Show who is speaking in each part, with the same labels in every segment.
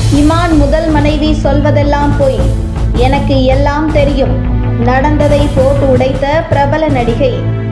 Speaker 1: இமான் முதல் மனைவி சொல்வதெல்லாம் பொய் எனக்கு எல்லாம் தெரியும் நடந்ததை போட்டு உடைத்த பிரபல நடிகை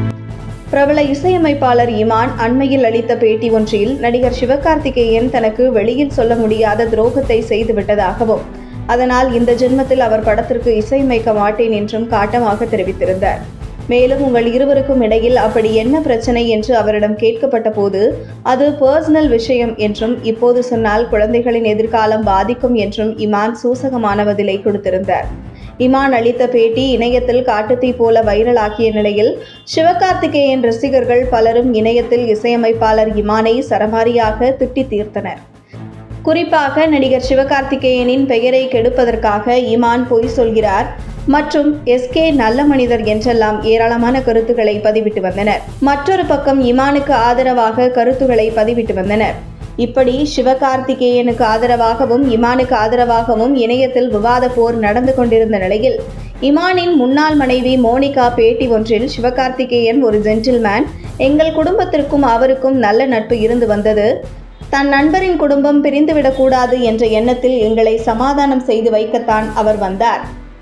Speaker 1: பிரபல இசையமைப்பாளர் இமான் அண்மையில் அளித்த பேட்டி ஒன்றில் நடிகர் சிவகார்த்திகேயன் தனக்கு வெளியில் சொல்ல முடியாத துரோகத்தை செய்துவிட்டதாகவும் அதனால் இந்த ஜென்மத்தில் அவர் படத்திற்கு இசையமைக்க மாட்டேன் என்றும் காட்டமாக தெரிவித்திருந்தார் மேலும் உங்கள் இருவருக்கும் இடையில் அப்படி என்ன பிரச்சனை என்று அவரிடம் கேட்கப்பட்ட போது அது பர்சனல் விஷயம் என்றும் இப்போது சொன்னால் குழந்தைகளின் எதிர்காலம் பாதிக்கும் என்றும் இமான் சூசகமான பதிலை கொடுத்திருந்தார் இமான் அளித்த பேட்டி இணையத்தில் காட்டுத்தீ போல வைரலாகிய நிலையில் சிவகார்த்திகேயன் ரசிகர்கள் பலரும் இணையத்தில் இசையமைப்பாளர் இமானை சரமாரியாக திட்டி தீர்த்தனர் குறிப்பாக நடிகர் சிவகார்த்திகேயனின் பெயரை கெடுப்பதற்காக இமான் பொய் சொல்கிறார் மற்றும் எஸ்கே நல்ல மனிதர் என்றெல்லாம் ஏராளமான கருத்துக்களை பதிவிட்டு வந்தனர் மற்றொரு பக்கம் இமானுக்கு ஆதரவாக கருத்துக்களை பதிவிட்டு வந்தனர் இப்படி சிவகார்த்திகேயனுக்கு ஆதரவாகவும் இமானுக்கு ஆதரவாகவும் இணையத்தில் விவாத போர் நடந்து கொண்டிருந்த நிலையில் இமானின் முன்னாள் மனைவி மோனிகா பேட்டி ஒன்றில் சிவகார்த்திகேயன் ஒரு ஜென்டில்மேன் எங்கள் குடும்பத்திற்கும் அவருக்கும் நல்ல நட்பு இருந்து வந்தது தன் நண்பரின் குடும்பம் பிரிந்துவிடக்கூடாது என்ற எண்ணத்தில் எங்களை சமாதானம் செய்து வைக்கத்தான் அவர் வந்தார்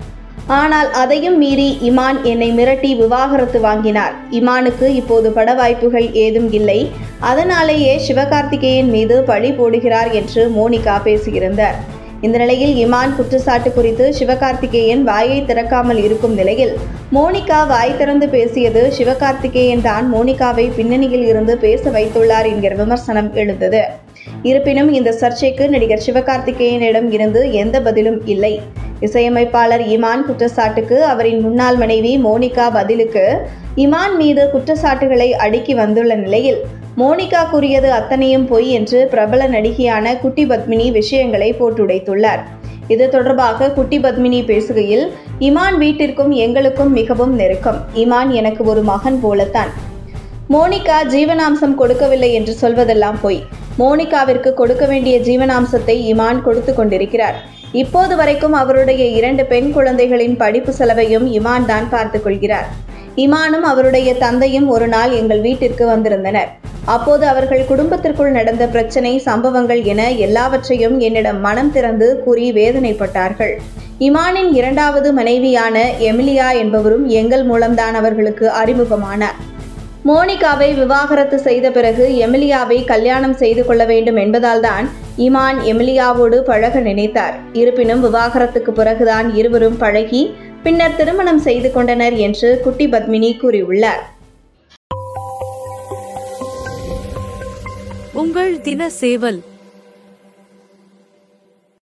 Speaker 1: ஆனால் அதையும் மீறி இமான் என்னை மிரட்டி விவாகரத்து வாங்கினார் இமானுக்கு இப்போது பட வாய்ப்புகள் ஏதும் இல்லை அதனாலேயே சிவகார்த்திகேயன் மீது பழி போடுகிறார் என்று மோனிகா பேசியிருந்தார் இந்த நிலையில் இமான் குற்றச்சாட்டு குறித்து சிவகார்த்திகேயன் வாயை திறக்காமல் இருக்கும் நிலையில் மோனிகா வாய் திறந்து பேசியது சிவகார்த்திகேயன் தான் மோனிகாவை பின்னணியில் இருந்து பேச வைத்துள்ளார் என்கிற விமர்சனம் எழுந்தது இருப்பினும் இந்த சர்ச்சைக்கு நடிகர் சிவகார்த்திகேயனிடம் இருந்து எந்த பதிலும் இல்லை இசையமைப்பாளர் இமான் குற்றச்சாட்டுக்கு அவரின் முன்னாள் மனைவி மோனிகா பதிலுக்கு இமான் மீது குற்றச்சாட்டுகளை அடுக்கி வந்துள்ள நிலையில் மோனிகா கூறியது அத்தனையும் பொய் என்று பிரபல நடிகையான குட்டி பத்மினி விஷயங்களை போட்டுடைத்துள்ளார் இது தொடர்பாக குட்டி பத்மினி பேசுகையில் இமான் வீட்டிற்கும் எங்களுக்கும் மிகவும் நெருக்கம் இமான் எனக்கு ஒரு மகன் போலத்தான் மோனிகா ஜீவனாம்சம் கொடுக்கவில்லை என்று சொல்வதெல்லாம் பொய் மோனிகாவிற்கு கொடுக்க வேண்டிய ஜீவனாம்சத்தை இமான் கொடுத்து கொண்டிருக்கிறார் இப்போது வரைக்கும் அவருடைய இரண்டு பெண் குழந்தைகளின் படிப்பு செலவையும் இமான் தான் பார்த்துக் கொள்கிறார் இமானும் அவருடைய தந்தையும் ஒரு நாள் எங்கள் வீட்டிற்கு வந்திருந்தனர் அப்போது அவர்கள் குடும்பத்திற்குள் நடந்த பிரச்சனை சம்பவங்கள் என எல்லாவற்றையும் என்னிடம் மனம் திறந்து கூறி வேதனைப்பட்டார்கள் இமானின் இரண்டாவது மனைவியான எமிலியா என்பவரும் எங்கள் மூலம்தான் அவர்களுக்கு அறிமுகமானார் மோனிகாவை விவாகரத்து செய்த பிறகு எமிலியாவை கல்யாணம் செய்து கொள்ள வேண்டும் என்பதால்தான் இமான் எமிலியாவோடு பழக நினைத்தார் இருப்பினும் விவாகரத்துக்கு பிறகுதான் இருவரும் பழகி பின்னர் திருமணம் செய்து கொண்டனர் என்று குட்டி பத்மினி கூறியுள்ளார்
Speaker 2: உங்கள் தின சேவல்